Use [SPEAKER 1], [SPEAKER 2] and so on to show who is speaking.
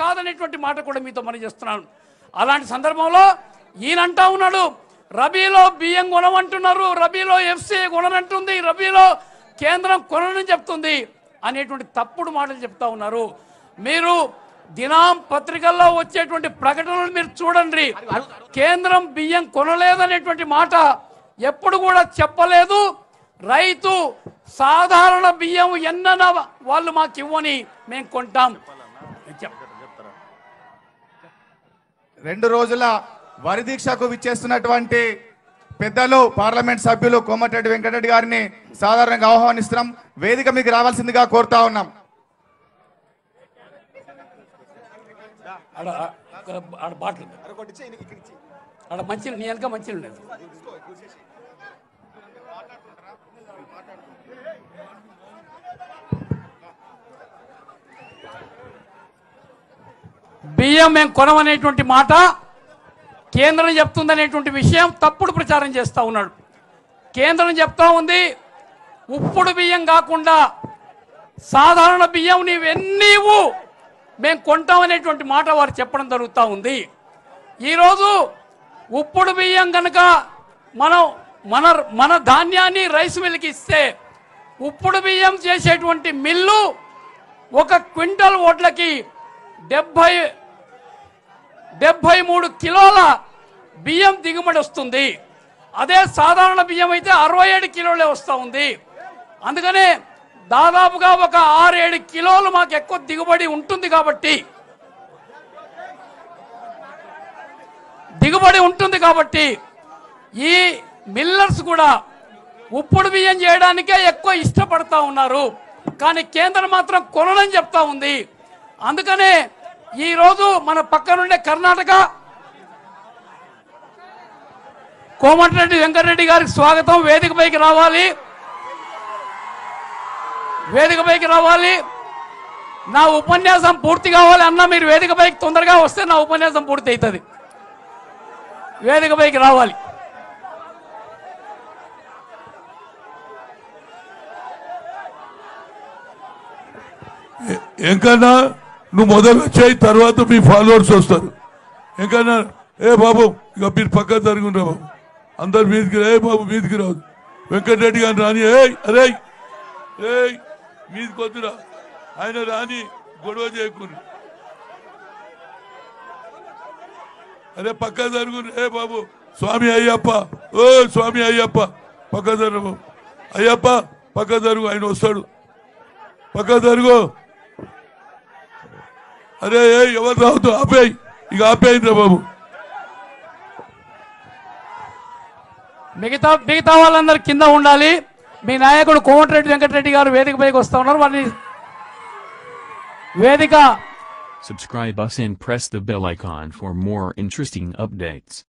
[SPEAKER 1] కాదనేటువంటి మాట కూడా మీతో మనం చేస్తున్నాను అలాంటి సందర్భంలో ఈయనంటా ఉన్నాడు రబీలో బియ్యం కొనమంటున్నారు రబీలో ఎఫ్సీ కొననంటుంది రబీలో కేంద్రం కొనని చెప్తుంది అనేటువంటి తప్పుడు మాటలు చెప్తా ఉన్నారు మీరు దినాం పత్రికల్లో వచ్చేటువంటి ప్రకటనలు మీరు చూడండి కేంద్రం బియ్యం కొనలేదనేటువంటి మాట ఎప్పుడు కూడా చెప్పలేదు రైతు సాధారణ బియ్యం ఎన్న వాళ్ళు మాకు ఇవ్వని మేము కొంటాం చెప్-
[SPEAKER 2] రెండు రోజుల వరి దీక్షకు విచ్చేస్తున్నటువంటి పెద్దలు పార్లమెంట్ సభ్యులు కోమటిరెడ్డి వెంకటరెడ్డి గారిని సాధారణంగా ఆహ్వానిస్తున్నాం వేదిక మీకు రావాల్సిందిగా కోరుతా ఉన్నాం
[SPEAKER 1] ఆడ ఆడ ఆడ బాటిల్ ఆడ మంచి నీ వెనక మంచి లేదు బియ్యం మేము కొనమనేటువంటి మాట కేంద్రం చెప్తుందనేటువంటి విషయం తప్పుడు ప్రచారం చేస్తూ ఉన్నాడు కేంద్రం చెప్తా ఉంది ఉప్పుడు బియ్యం కాకుండా సాధారణ బియ్యం నీవెన్నీవు మేము కొంటామనేటువంటి మాట వారు చెప్పడం జరుగుతూ ఉంది ఈరోజు ఉప్పుడు బియ్యం కనుక మనం మన మన ధాన్యాన్ని రైస్ మిల్కి ఇస్తే ఉప్పుడు బియ్యం చేసేటువంటి మిల్లు ఒక క్వింటల్ ఓట్లకి డెబ్భై డెబ్భై మూడు కిలోల బియ్యం దిగుబడి వస్తుంది అదే సాధారణ బియ్యం అయితే అరవై ఏడు కిలోలే వస్తూ ఉంది అందుకనే దాదాపుగా ఒక ఆరేడు కిలోలు మాకు ఎక్కువ దిగుబడి ఉంటుంది కాబట్టి దిగుబడి ఉంటుంది కాబట్టి ఈ మిల్లర్స్ కూడా ఉప్పుడు బియ్యం చేయడానికే ఎక్కువ ఇష్టపడతా ఉన్నారు కానీ కేంద్రం మాత్రం కొనని చెప్తా ఉంది అందుకనే ఈ రోజు మన పక్కనుండే కర్ణాటక కోమటిరెడ్డి వెంకటరెడ్డి గారికి స్వాగతం వేదికపైకి రావాలి వేదికపైకి రావాలి నా ఉపన్యాసం పూర్తి కావాలి అన్న మీరు వేదికపైకి తొందరగా వస్తే నా ఉపన్యాసం పూర్తి అవుతుంది వేదికపైకి రావాలి
[SPEAKER 3] ఎంకన్నా నువ్వు మొదలు చేయి తర్వాత మీ ఫాలోవర్స్ వస్తారు ఎంకన్నా ఏ బాబు ఇక మీరు పక్కన జరుగుండ్రా బాబు అందరు మీదికి రా. ఏ బాబు మీదికి రాదు వెంకటరెడ్డి గారిని రాని ఏయ్ అరే ఏయ్ మీదికి వద్దురా ఆయన రాని గొడవ చేయకుండా అరే పక్క జరుగు ఏ బాబు స్వామి అయ్యప్ప ఓ స్వామి అయ్యప్ప పక్క జరుగు బాబు అయ్యప్ప పక్క జరుగు ఆయన వస్తాడు పక్క జరుగు అరే ఏ ఎవరు రావద్దు ఆపేయి ఇక ఆపేయింద్రా బాబు
[SPEAKER 1] మిగతా మిగతా వాళ్ళందరూ కింద ఉండాలి మీ నాయకుడు కోమటిరెడ్డి వెంకటరెడ్డి గారు వేదిక పైకి వస్తా ఉన్నారు వారిని వేదిక
[SPEAKER 4] Subscribe us and press the bell icon for more interesting updates.